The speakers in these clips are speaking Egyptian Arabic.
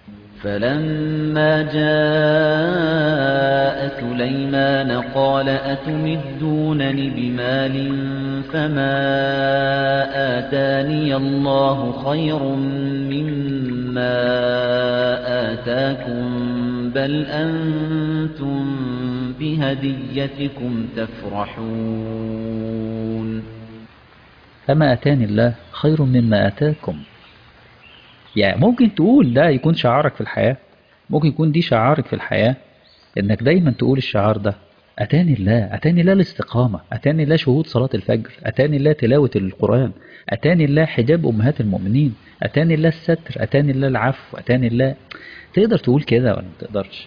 فلما جاء سليمان قال أتمدونني بمال فما آتاني الله خير مما آتاكم بل أنتم بهديتكم تفرحون فما أتاني الله خير مما أتاكم يعني ممكن تقول ده يكون شعارك في الحياة ممكن يكون دي شعارك في الحياة انك دايما تقول الشعار ده أتاني الله أتاني الله الاستقامة أتاني الله شهود صلاة الفجر أتاني الله تلاوة القرآن أتاني الله حجاب أمهات المؤمنين أتاني الله الستر أتاني الله العفو أتاني الله تقدر تقول كده ولا ما تقدرش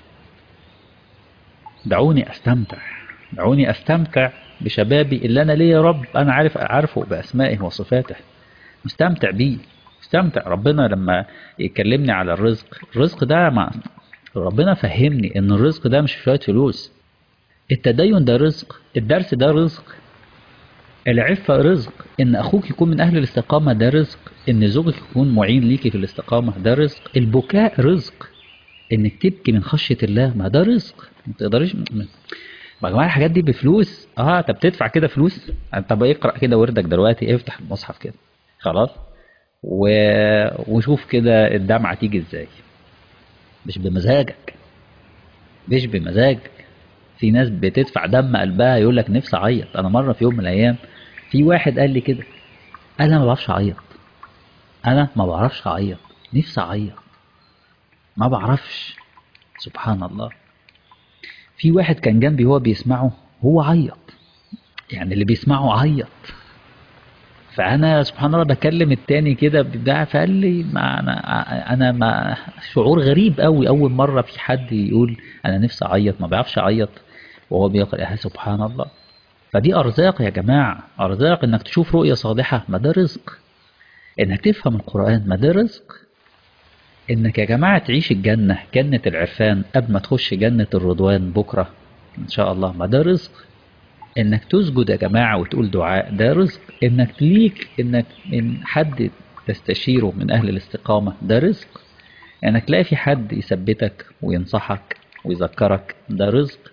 دعوني أستمتع دعوني أستمتع بشبابي اللي أنا ليه يا رب أنا عارف أعرفه بأسمائه وصفاته مستمتع بيه مستمتع ربنا لما يكلمني على الرزق الرزق ده مع ربنا فهمني ان الرزق ده مش شوية فلوس التدين ده رزق الدرس ده رزق العفة رزق ان اخوك يكون من اهل الاستقامة ده رزق ان زوجك يكون معين ليكي في الاستقامة ده رزق البكاء رزق انك تبكي من خشية الله ما ده رزق ما تقدريش ما جماعة الحاجات دي بفلوس اه طب تدفع كده فلوس طب اقرأ كده وردك دلوقتي افتح المصحف كده خلاص و... وشوف كده الدمعة تيجي ازاي مش بمزاجك مش بمزاجك في ناس بتدفع دم قلبها يقول لك نفسي اعيط انا مرة في يوم من الايام في واحد قال لي كده انا ما بعرفش اعيط انا ما بعرفش اعيط نفسي اعيط ما بعرفش سبحان الله في واحد كان جنبي هو بيسمعه هو عيط يعني اللي بيسمعه عيط فانا سبحان الله بكلم التاني كده بتاع فقال لي ما انا انا ما شعور غريب قوي اول مره في حد يقول انا نفسي اعيط ما بيعرفش اعيط وهو بيقرا يا سبحان الله فدي ارزاق يا جماعه ارزاق انك تشوف رؤيه صالحه ما ده رزق انك تفهم القران ما ده رزق انك يا جماعه تعيش الجنه جنه العرفان قبل ما تخش جنه الرضوان بكره ان شاء الله ما ده رزق انك تسجد يا جماعة وتقول دعاء ده رزق انك ليك انك من حد تستشيره من اهل الاستقامة ده رزق انك تلاقي في حد يثبتك وينصحك ويذكرك ده رزق